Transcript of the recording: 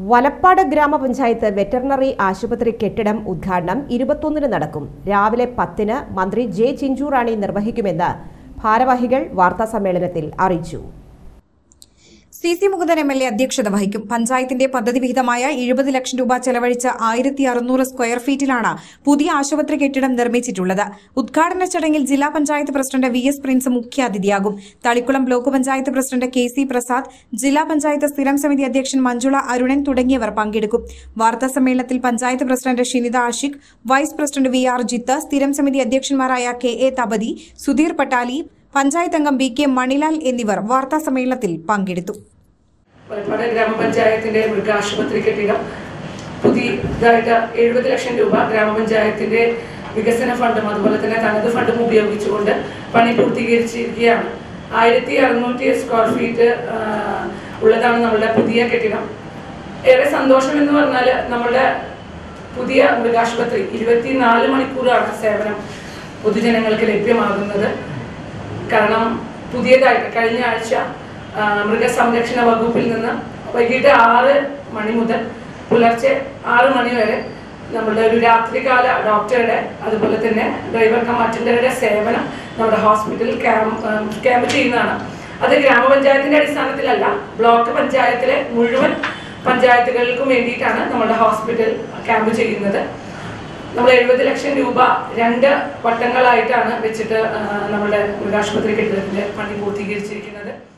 വലപ്പാട് ഗ്രാമപഞ്ചായത്ത് വെറ്ററിനറി ആശുപത്രി കെട്ടിടം ഉദ്ഘാടനം ഇരുപത്തൊന്നിന് നടക്കും രാവിലെ പത്തിന് മന്ത്രി ജെ ചിഞ്ചുറാണി നിർവഹിക്കുമെന്ന് ഭാരവാഹികൾ വാർത്താസമ്മേളനത്തിൽ അറിയിച്ചു C C Mukundan M L A അധ്യക്ഷത വഹിക്കും പഞ്ചായത്തിന്റെ പദ്ധതി വിഹിതമായ എഴുപത് ലക്ഷം രൂപ ചെലവഴിച്ച ആയിരത്തി അറുന്നൂറ് സ്ക്വയർ ഫീറ്റിലാണ് പുതിയ ആശുപത്രി കെട്ടിടം നിർമ്മിച്ചിട്ടുള്ളത് ഉദ്ഘാടന ചടങ്ങിൽ ജില്ലാ panchayat president V S Prince മുഖ്യാതിഥിയാകും Thalikkulam block panchayat president K C Prasad ജില്ലാ പഞ്ചായത്ത് സ്ഥിരം സമിതി അധ്യക്ഷൻ മഞ്ജുള അരുണൻ തുടങ്ങിയവർ പങ്കെടുക്കും വാർത്താ സമ്മേളനത്തിൽ panchayat president Shinitha Ashiq vice president V R Jith സ്ഥിരം സമിതി അധ്യക്ഷന്മാരായ കെ എ തപതി സുധീർ പട്ടാലി പഞ്ചായത്ത് അംഗം വി കെ മണിലാൽ എന്നിവർ വാർത്താ സമ്മേളനത്തിൽ പങ്കെടുത്തു വലപ്പാട് ഗ്രാമപഞ്ചായത്തിന്റെ മൃഗാശുപത്രി കെട്ടിടം പുതിയതായിട്ട് എഴുപത് ലക്ഷം രൂപ ഗ്രാമപഞ്ചായത്തിന്റെ വികസന ഫണ്ടും അതുപോലെ തന്നെ തനത് ഫണ്ടും ഉപയോഗിച്ചുകൊണ്ട് പണി പൂർത്തീകരിച്ചിരിക്കുകയാണ് ആയിരത്തി അറുന്നൂറ്റി സ്ക്വയർ ഫീറ്റ് ആ, ഉള്ളതാണ് നമ്മളുടെ പുതിയ കെട്ടിടം ഏറെ സന്തോഷം എന്ന് പറഞ്ഞാൽ നമ്മളുടെ പുതിയ മൃഗാശുപത്രി ഇരുപത്തിനാല് മണിക്കൂറാണ് സേവനം പൊതുജനങ്ങൾക്ക് ലഭ്യമാകുന്നത് കാരണം പുതിയതായിട്ട് കഴിഞ്ഞ ആഴ്ച ആ, മൃഗസംരക്ഷണ വകുപ്പിൽ നിന്ന് വൈകിട്ട് ആറ് മണി മുതൽ പുലർച്ചെ ആറ് മണി വരെ നമ്മുടെ ഒരു രാത്രികാല ഡോക്ടറുടെ അതുപോലെ തന്നെ ഡ്രൈവർ കം അറ്റൻഡറുടെ സേവനം നമ്മുടെ ഹോസ്പിറ്റലിൽ ക്യാമ്പ് ക്യാമ്പ് ചെയ്യുന്നതാണ് അത് ഗ്രാമപഞ്ചായത്തിന്റെ അടിസ്ഥാനത്തിലല്ല ബ്ലോക്ക് പഞ്ചായത്തിലെ മുഴുവൻ പഞ്ചായത്തുകൾക്കും വേണ്ടിയിട്ടാണ് നമ്മുടെ ഹോസ്പിറ്റൽ ക്യാമ്പ് ചെയ്യുന്നത് നമ്മൾ എഴുപത് ലക്ഷം രൂപ രണ്ട് വട്ടങ്ങളായിട്ടാണ് വെച്ചിട്ട് ആ, നമ്മുടെ മൃഗാശുപത്രി കെട്ടിടത്തിന്റെ പണി പൂർത്തീകരിച്ചിരിക്കുന്നത്